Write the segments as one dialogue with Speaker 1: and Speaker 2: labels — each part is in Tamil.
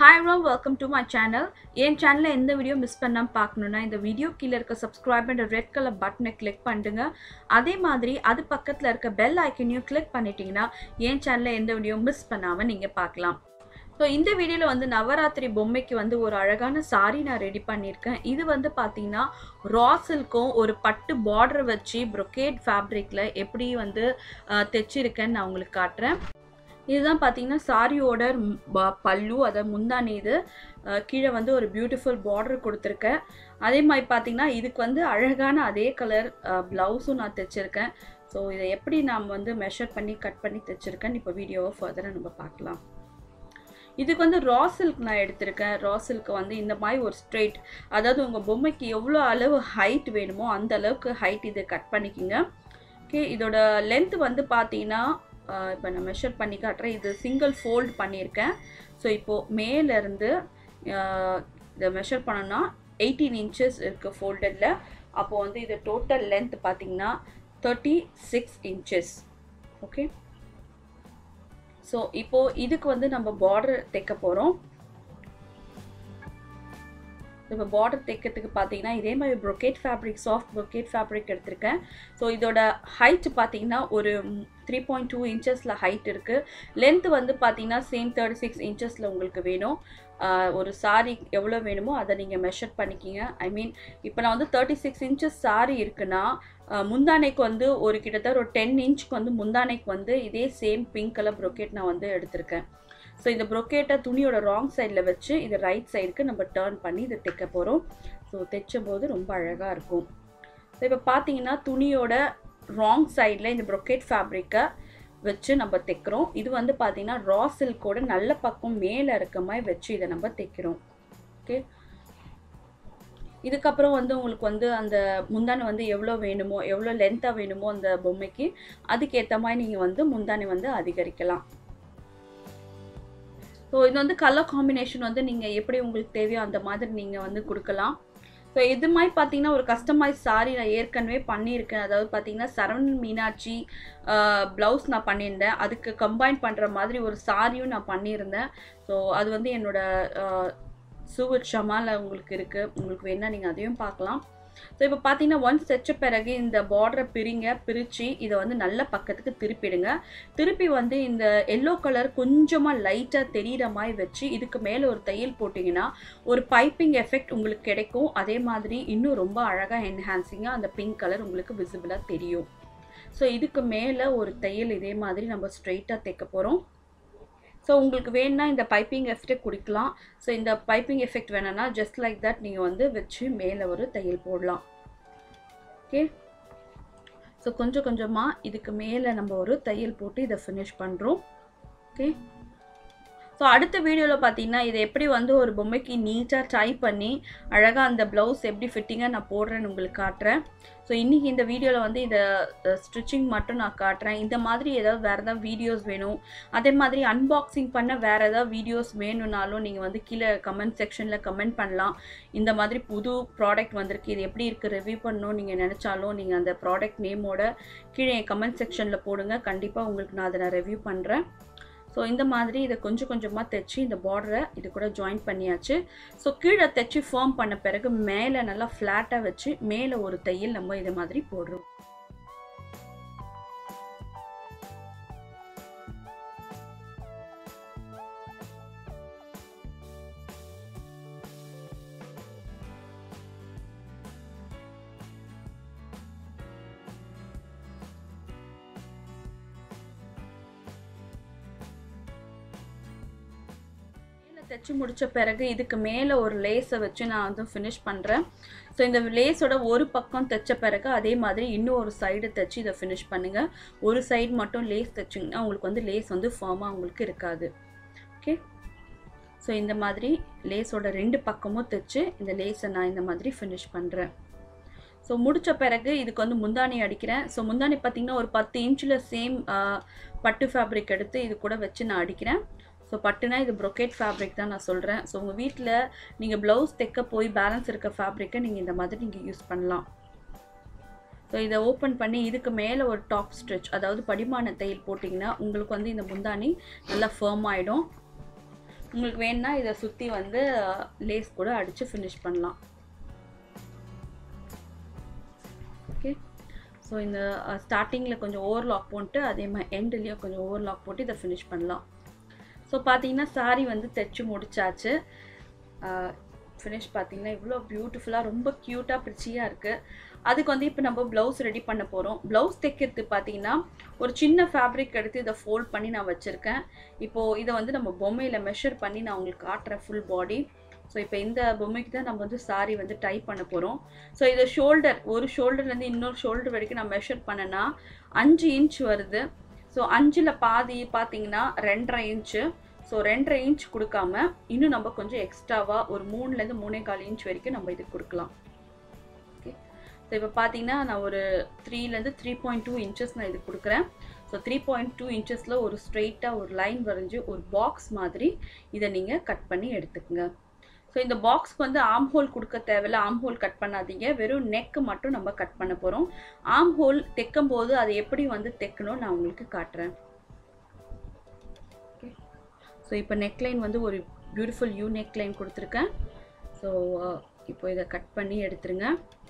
Speaker 1: ஹாய் ரோ வெல்கம் டு மை சேனல் என் சேனலில் எந்த வீடியோ மிஸ் பண்ணாமல் பார்க்கணுன்னா இந்த வீடியோ கீழே இருக்க சப்ஸ்கிரைப் என்ற ரெட் கலர் பட்டனை கிளிக் பண்ணிடுங்க அதே மாதிரி அது பக்கத்தில் இருக்க பெல் ஐக்கனையும் கிளிக் பண்ணிட்டீங்கன்னா என் சேனலில் எந்த வீடியோ மிஸ் பண்ணாமல் நீங்கள் பார்க்கலாம் ஸோ இந்த வீடியோவில் வந்து நவராத்திரி பொம்மைக்கு வந்து ஒரு அழகான சாரி நான் ரெடி பண்ணியிருக்கேன் இது வந்து பார்த்தீங்கன்னா ரா சில்க்கும் ஒரு பட்டு பார்டர் வச்சு ப்ரொக்கேட் ஃபேப்ரிக்கில் எப்படி வந்து அஹ், தைச்சிருக்கேன்னு நான் உங்களுக்கு காட்டுறேன் இதுதான் பார்த்தீங்கன்னா சாரியோட ம், ப- பல்லு அதாவது முந்தானி இது அஹ், கீழே வந்து ஒரு பியூட்டிஃபுல் பார்டர் கொடுத்துருக்கேன் அதே மாதிரி பார்த்தீங்கன்னா இதுக்கு வந்து அழகான அதே கலர் ப்ளவுஸும் நான் தைச்சிருக்கேன் ஸோ இதை எப்படி நாம் வந்து மெஷர் பண்ணி கட் பண்ணி தைச்சிருக்கேன்னு இப்போ வீடியோவை ஃபர்தராக நம்ம பார்க்கலாம் இதுக்கு வந்து ரா சில்க் நான் எடுத்திருக்கேன் ரா சில்க் வந்து இந்த மாதிரி ஒரு ஸ்ட்ரெயிட் அதாவது உங்கள் பொம்மைக்கு எவ்வளோ அளவு ஹைட் வேணுமோ அந்த அளவுக்கு ஹைட் இதை கட் பண்ணிக்கோங்க ஓகே இதோட லென்த் வந்து பார்த்தீங்கன்னா இப்போ நான் மெஷர் பண்ணி காட்டுறேன் இது சிங்கிள் ஃபோல்ட் பண்ணியிருக்கேன் ஸோ இப்போது மேலேருந்து இதை மெஷர் பண்ணோன்னா எயிட்டீன் இன்ச்சஸ் இருக்குது ஃபோல்டடில் அப்போது வந்து இது டோட்டல் லென்த் பார்த்தீங்கன்னா thirty six inches okay so இப்போது இதுக்கு வந்து நம்ம பார்டர் தைக்க போகிறோம் இப்போ பார்டர் தைக்கிறதுக்கு பார்த்தீங்கன்னா இதே மாதிரி brocade fabric soft brocade fabric எடுத்திருக்கேன் ஸோ இதோட ஹைட் பார்த்தீங்கன்னா ஒரு த்ரீ பாயிண்ட் டூ இன்ச்சஸில் ஹைட் இருக்குது லென்த் வந்து பார்த்தீங்கன்னா சேம் தேர்ட்டி சிக்ஸ் இன்ச்சஸில் உங்களுக்கு வேணும் ஆஹ் ஒரு சாரி எவ்வளோ வேணுமோ அதை நீங்கள் மெஷர் பண்ணிக்கிங்க ஐ மீன் இப்போ நான் வந்து தேர்ட்டி சிக்ஸ் இன்ச்சஸ் சாரி இருக்குன்னா ஆஹ் முந்தானைக்கு வந்து ஒரு கிட்டத்தட்ட ஒரு டென் இன்ச்சுக்கு வந்து முந்தானைக்கு வந்து இதே சேம் பிங்க் கலர் ப்ரொக்கேட் நான் வந்து எடுத்திருக்கேன் ஸோ இந்த ப்ரொக்கேட்டை துணியோட ராங் சைடில் வச்சு இது ரைட் சைடுக்கு நம்ம டேர்ன் பண்ணி இதை தைக்க போகிறோம் ஸோ தைச்சும் போது ரொம்ப அழகாக இருக்கும் ஸோ இப்போ பார்த்தீங்கன்னா துணியோட ராங் சைடில் இந்த ப்ரொக்கேட் ஃபேப்ரிக்கை வச்சு நம்ம தைக்கிறோம் இது வந்து பார்த்தீங்கன்னா ரா சில்கோட நல்ல பக்கம் மேலே இருக்க மாதிரி வச்சு இதை நம்ம தைக்கிறோம் ஓகே இதுக்கப்புறம் வந்து உங்களுக்கு வந்து அந்த முந்தானை வந்து எவ்வளோ வேணுமோ எவ்வளோ லென்த்தாக வேணுமோ அந்த பொம்மைக்கு அதுக்கேற்ற மாதிரி நீங்கள் வந்து முந்தானை வந்து அதிகரிக்கலாம் ஸோ இது வந்து கலர் காம்பினேஷன் வந்து நீங்கள் எப்படி உங்களுக்கு தேவையோ அந்த மாதிரி நீங்கள் வந்து கொடுக்கலாம் ஸோ இது மாதிரி பார்த்தீங்கன்னா ஒரு கஸ்டமைஸ் சாரி நான் ஏற்கனவே பண்ணியிருக்கேன் அதாவது பார்த்தீங்கன்னா சரவணன் மீனாட்சி ப்ளவுஸ் நான் பண்ணியிருந்தேன் அதுக்கு கம்பைன் பண்ணுற மாதிரி ஒரு சாரியும் நான் பண்ணியிருந்தேன் ஸோ அது வந்து என்னோட சூவட் ஷமால உங்களுக்கு இருக்குது உங்களுக்கு வேணால் நீங்கள் அதையும் பார்க்கலாம் ஸோ இப்போ பார்த்தீங்கன்னா ஒன்ஸ் தைச்ச பிறகு இந்த பார்டரை பிரிங்க பிரித்து இதை வந்து நல்ல பக்கத்துக்கு திருப்பிடுங்க திருப்பி வந்து இந்த எல்லோ கலர் கொஞ்சமாக லைட்டாக தெரிகிற மாதிரி வச்சு இதுக்கு மேலே ஒரு தையல் போட்டிங்கன்னா ஒரு பைப்பிங் எஃபெக்ட் உங்களுக்கு கிடைக்கும் அதே மாதிரி இன்னும் ரொம்ப அழகாக என்ஹான்சிங்காக அந்த பிங்க் கலர் உங்களுக்கு விசிபிளாக தெரியும் ஸோ இதுக்கு மேலே ஒரு தையல் இதே மாதிரி நம்ம ஸ்ட்ரெயிட்டாக தைக்க போகிறோம் ஸோ உங்களுக்கு வேணும்னா இந்த பைப்பிங் எஃபெக்ட் கொடுக்கலாம் ஸோ இந்த பைப்பிங் எஃபெக்ட் வேணும்னா ஜஸ்ட் லைக் தட் நீங்கள் வந்து வச்சு மேலே ஒரு தையல் போடலாம் ஓகே ஸோ கொஞ்சம் கொஞ்சமாக இதுக்கு மேலே நம்ம ஒரு தையல் போட்டு இதை ஃபினிஷ் பண்ணுறோம் ஓகே ஸோ அடுத்த வீடியோவில் பார்த்தீங்கன்னா இதை எப்படி வந்து ஒரு பொம்மைக்கு நீட்டாக ட்ரை பண்ணி அழகாக அந்த ப்ளவுஸ் எப்படி ஃபிட்டிங்காக நான் போடுறேன்னு உங்களுக்கு காட்டுறேன் ஸோ இன்றைக்கி இந்த வீடியோவில் வந்து இதை ஸ்டிச்சிங் மட்டும் நான் காட்டுறேன் இந்த மாதிரி ஏதாவது வேறு ஏதாவது வீடியோஸ் வேணும் அதே மாதிரி அன்பாக்சிங் பண்ண வேறு ஏதாவது வீடியோஸ் வேணும்னாலும் நீங்கள் வந்து கீழே கமெண்ட் செக்ஷனில் கமெண்ட் பண்ணலாம் இந்த மாதிரி புது ப்ராடக்ட் வந்திருக்கு இது எப்படி இருக்குது ரிவ்யூ பண்ணணும் நீங்கள் நினச்சாலும் நீங்கள் அந்த ப்ராடக்ட் நேமோட கீழே கமெண்ட் செக்ஷனில் போடுங்க கண்டிப்பாக உங்களுக்கு நான் அதை நான் ரிவ்யூ பண்ணுறேன் ஸோ இந்த மாதிரி இதை கொஞ்சம் கொஞ்சமாக தைச்சி இந்த பார்டரை இது கூட ஜாயின் பண்ணியாச்சு ஸோ கீழே தைச்சி ஃபார்ம் பண்ண பிறகு மேலே நல்லா ஃப்ளாட்டாக வச்சு மேலே ஒரு தையல் நம்ம இது மாதிரி போடுறோம் மேலே தைச்சி முடிச்ச பிறகு இதுக்கு மேலே ஒரு லேஸை வச்சு நான் வந்து ஃபினிஷ் பண்ணுறேன் ஸோ இந்த லேஸோட ஒரு பக்கம் தைச்ச பிறகு அதே மாதிரி இன்னும் ஒரு சைடு தைச்சி இதை ஃபினிஷ் பண்ணுங்கள் ஒரு சைடு மட்டும் லேஸ் தைச்சிங்கன்னா உங்களுக்கு வந்து லேஸ் வந்து ஃபார்மாக உங்களுக்கு இருக்காது ஓகே ஸோ இந்த மாதிரி லேஸோட ரெண்டு பக்கமும் தைச்சு இந்த லேஸை நான் இந்த மாதிரி ஃபினிஷ் பண்ணுறேன் ஸோ முடித்த பிறகு இதுக்கு வந்து முந்தானி அடிக்கிறேன் ஸோ முந்தானி பார்த்திங்கன்னா ஒரு பத்து இன்ச்சில் சேம் பட்டு ஃபேப்ரிக் எடுத்து இது கூட வச்சு நான் அடிக்கிறேன் ஸோ பட்டுனா இது ப்ரொக்கேட் ஃபேப்ரிக் தான் நான் சொல்கிறேன் ஸோ உங்கள் வீட்டில் நீங்கள் ப்ளவுஸ் தைக்க போய் பேலன்ஸ் இருக்க ஃபேப்ரிக்கை நீங்கள் இந்த மாதிரி நீங்கள் யூஸ் பண்ணலாம் ஸோ இதை ஓப்பன் பண்ணி இதுக்கு மேலே ஒரு டாப் ஸ்ட்ரிச் அதாவது படிமான தையல் போட்டிங்கன்னா உங்களுக்கு வந்து இந்த முந்தானி நல்லா ஃபேர்ம் ஆகிடும் உங்களுக்கு வேணும்னா இதை சுற்றி வந்து லேஸ் கூட அடித்து ஃபினிஷ் பண்ணலாம் ஓகே ஸோ இந்த ஸ்டார்டிங்கில் கொஞ்சம் ஓவர்லாக் போட்டு அதே மாதிரி எண்டுலேயும் கொஞ்சம் ஓவர்லாக் போட்டு இதை ஃபினிஷ் பண்ணலாம் ஸோ பார்த்தீங்கன்னா சாரி வந்து தைச்சு முடிச்சாச்சு ஃபினிஷ் பார்த்தீங்கன்னா இவ்வளோ பியூட்டிஃபுல்லாக ரொம்ப க்யூட்டாக பிரிச்சியாக இருக்குது அதுக்கு வந்து இப்போ நம்ம ப்ளவுஸ் ரெடி பண்ண போகிறோம் ப்ளவுஸ் தைக்கிறதுக்கு பார்த்தீங்கன்னா ஒரு சின்ன ஃபேப்ரிக் எடுத்து இதை ஃபோல்ட் பண்ணி நான் வச்சுருக்கேன் இப்போது இதை வந்து நம்ம பொம்மையில் மெஷர் பண்ணி நான் உங்களுக்கு காட்டுறேன் ஃபுல் பாடி ஸோ இப்போ இந்த பொம்மைக்கு தான் நம்ம வந்து சாரி வந்து டை பண்ண போகிறோம் ஸோ இது ஷோல்டர் ஒரு ஷோல்டர்லேருந்து இன்னொரு ஷோல்டர் வரைக்கும் நான் மெஷர் பண்ணேன்னா அஞ்சு இன்ச் வருது ஸோ அஞ்சில் பாதி பார்த்தீங்கன்னா ரெண்டரை இன்ச்சு ஸோ ரெண்டரை இன்ச் கொடுக்காம இன்னும் நம்ம கொஞ்சம் எக்ஸ்ட்ராவாக ஒரு மூணுலேருந்து மூணே கால் இன்ச் வரைக்கும் நம்ம இது கொடுக்கலாம் ஓகே ஸோ இப்போ பார்த்தீங்கன்னா நான் ஒரு த்ரீலேருந்து த்ரீ பாயிண்ட் டூ இன்ச்சஸ் நான் இது கொடுக்குறேன் ஸோ த்ரீ பாயிண்ட் டூ இன்ச்சஸில் ஒரு ஸ்ட்ரெயிட்டாக ஒரு லைன் வரைஞ்சி ஒரு பாக்ஸ் மாதிரி இதை நீங்கள் கட் பண்ணி எடுத்துக்கோங்க ஸோ இந்த பாக்ஸ்க்கு வந்து ஆம் ஹோல் கொடுக்க தேவையில்ல ஆம் ஹோல் கட் பண்ணாதீங்க வெறும் நெக்கு மட்டும் நம்ம கட் பண்ண போகிறோம் ஆம் ஹோல் தைக்கும் போது அதை எப்படி வந்து தைக்கணும் நான் உங்களுக்கு காட்டுறேன் ஓகே ஸோ இப்போ நெக்லைன் வந்து ஒரு பியூட்டிஃபுல் யூ நெக்லைன் கொடுத்துருக்கேன் ஸோ இப்போ இதை கட் பண்ணி எடுத்துருங்க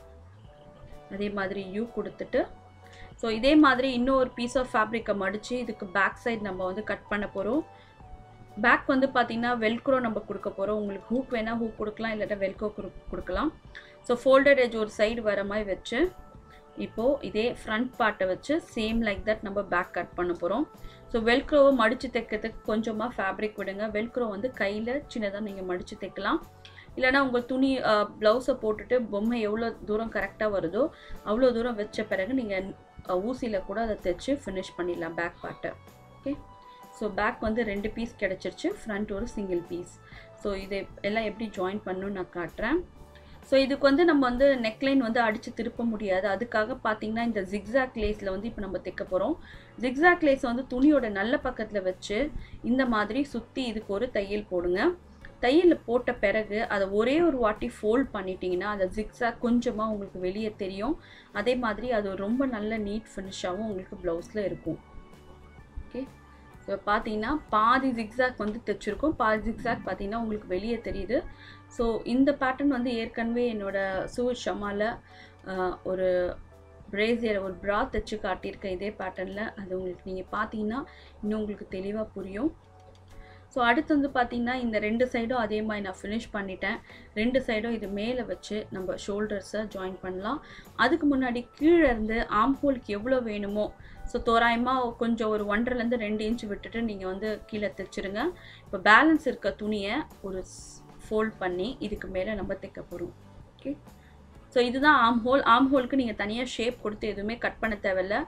Speaker 1: அதே மாதிரி யூ கொடுத்துட்டு ஸோ இதே மாதிரி இன்னொரு பீஸ் ஆஃப் ஃபேப்ரிக்கை மடித்து இதுக்கு பேக் சைடு நம்ம வந்து கட் பண்ண போகிறோம் பேக் வந்து பார்த்தீங்கன்னா வெல்க்ரோ நம்ம கொடுக்க போகிறோம் உங்களுக்கு ஹூக் வேணால் ஹூக் கொடுக்கலாம் இல்லாட்டா வெல்க்ரோ கொடுக்கலாம் ஸோ ஃபோல்டட் எஜ் ஒரு சைடு வர மாதிரி வச்சு இப்போது இதே ஃப்ரண்ட் பார்ட்டை வச்சு சேம் லைக் தட் நம்ம பேக் கட் பண்ண போகிறோம் ஸோ வெல்க்ரோவை மடித்து தைக்கிறதுக்கு கொஞ்சமாக ஃபேப்ரிக் விடுங்க வெல்க்ரோ வந்து கையில் சின்னதாக நீங்கள் மடித்து தைக்கலாம் இல்லைனா உங்கள் துணி ப்ளவுஸை போட்டுட்டு பொம்மை எவ்வளோ தூரம் கரெக்டாக வருதோ அவ்வளோ தூரம் வச்ச பிறகு நீங்கள் ஊசியில் கூட அதை தைச்சு ஃபினிஷ் பண்ணிடலாம் பேக் பார்ட்டை ஓகே ஸோ பேக் வந்து ரெண்டு பீஸ் கிடச்சிருச்சு ஃப்ரண்ட் ஒரு சிங்கிள் பீஸ் ஸோ இதை எல்லாம் எப்படி ஜாயின் பண்ணணும்னு நான் காட்டுறேன் ஸோ இதுக்கு வந்து நம்ம வந்து நெக்லைன் வந்து அடித்து திருப்ப முடியாது அதுக்காக பார்த்தீங்கன்னா இந்த ஜிக்ஸாக் லேஸில் வந்து இப்போ நம்ம தைக்க போகிறோம் ஜிக்ஸாக் லேஸ் வந்து துணியோட நல்ல பக்கத்தில் வச்சு இந்த மாதிரி சுற்றி இதுக்கு ஒரு தையல் போடுங்க தையல் போட்ட பிறகு அதை ஒரே ஒரு வாட்டி ஃபோல்ட் பண்ணிட்டீங்கன்னா அந்த ஜிக்ஸாக் கொஞ்சமாக உங்களுக்கு வெளியே தெரியும் அதே மாதிரி அது ரொம்ப நல்ல நீட் ஃபினிஷாகவும் உங்களுக்கு ப்ளவுஸில் இருக்கும் ஓகே ஸோ பார்த்தீங்கன்னா பாதி ஜிக்ஸாக் வந்து தைச்சிருக்கோம் பாதி ஜிக்ஸாக் பார்த்தீங்கன்னா உங்களுக்கு வெளியே தெரியுது ஸோ இந்த பேட்டர்ன் வந்து ஏற்கனவே என்னோடய சூழ் ஷமாவில் ஒரு பிரேசியர் ஒரு ப்ரா தைச்சு காட்டியிருக்கேன் இதே பேட்டர்னில் அது உங்களுக்கு நீங்கள் பார்த்தீங்கன்னா இன்னும் உங்களுக்கு தெளிவாக புரியும் ஸோ அடுத்து வந்து பார்த்தீங்கன்னா இந்த ரெண்டு சைடும் அதே மாதிரி நான் ஃபினிஷ் பண்ணிட்டேன் ரெண்டு சைடும் இது மேலே வச்சு நம்ம ஷோல்டர்ஸை ஜாயின் பண்ணலாம் அதுக்கு முன்னாடி கீழே இருந்து ஆம்போலுக்கு எவ்வளோ வேணுமோ ஸோ தோராயமாக கொஞ்சம் ஒரு ஒன்றரைலேருந்து ரெண்டு இன்ச் விட்டுட்டு நீங்கள் வந்து கீழே தைச்சிருங்க இப்போ பேலன்ஸ் இருக்க துணியை ஒரு ஃபோல்ட் பண்ணி இதுக்கு மேலே நம்ம தைக்க போகிறோம் ஓகே ஸோ இதுதான் ஆம் ஹோல் ஆம் ஹோலுக்கு நீங்கள் தனியாக ஷேப் கொடுத்து எதுவுமே கட் பண்ண தேவையில்ல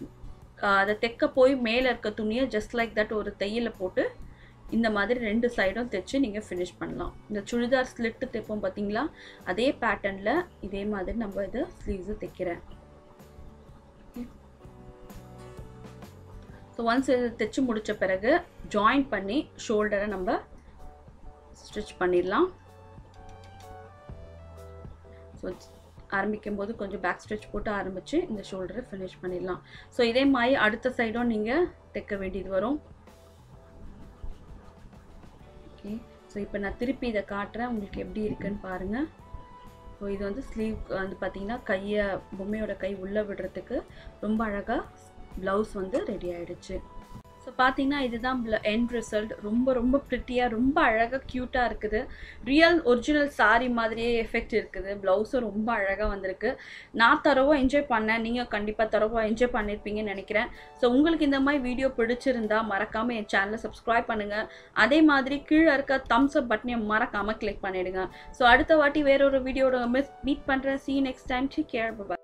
Speaker 1: அதை தைக்க போய் மேலே இருக்க துணியை ஜஸ்ட் லைக் தட் ஒரு தையலை போட்டு இந்த மாதிரி ரெண்டு சைடும் தைச்சு நீங்கள் ஃபினிஷ் பண்ணலாம் இந்த சுடிதார் ஸ்லிட்டு தைப்போம் பார்த்தீங்களா அதே பேட்டர்னில் இதே மாதிரி நம்ம இதை ஸ்லீவ்ஸு தைக்கிறேன் ஸோ ஒன்ஸ் இது தைச்சு முடித்த பிறகு ஜாயின் பண்ணி ஷோல்டரை நம்ம ஸ்டிச் பண்ணிடலாம் ஸோ ஆரம்பிக்கும் போது கொஞ்சம் பேக் ஸ்டிச் போட்டு ஆரம்பித்து இந்த ஷோல்டரை ஃபினிஷ் பண்ணிடலாம் ஸோ இதே மாதிரி அடுத்த சைடும் நீங்கள் தைக்க வேண்டியது வரும் ஓகே ஸோ இப்போ நான் திருப்பி இதை காட்டுறேன் உங்களுக்கு எப்படி இருக்குன்னு பாருங்கள் ஸோ இது வந்து ஸ்லீவ் வந்து பார்த்தீங்கன்னா கையை பொம்மையோட கை உள்ளே விடுறதுக்கு ரொம்ப அழகாக ப்ளவுஸ் வந்து ரெடி ஆகிடுச்சு ஸோ பார்த்தீங்கன்னா இதுதான் எண்ட் ரிசல்ட் ரொம்ப ரொம்ப ப்ரிட்டியாக ரொம்ப அழகாக க்யூட்டாக இருக்குது ரியல் ஒரிஜினல் சாரி மாதிரியே எஃபெக்ட் இருக்குது ப்ளவுஸும் ரொம்ப அழகாக வந்திருக்கு நான் தரவாக என்ஜாய் பண்ணேன் நீங்கள் கண்டிப்பாக தரவாக என்ஜாய் பண்ணியிருப்பீங்கன்னு நினைக்கிறேன் ஸோ உங்களுக்கு இந்த மாதிரி வீடியோ பிடிச்சிருந்தா மறக்காமல் என் சேனலை சப்ஸ்கிரைப் பண்ணுங்கள் அதே மாதிரி கீழே இருக்க தம்ஸ் அப் பட்டனையும் மறக்காமல் கிளிக் பண்ணிவிடுங்க ஸோ அடுத்த வாட்டி வேற ஒரு வீடியோட மிஸ் மீட் பண்ணுறேன் see next time see care பாய்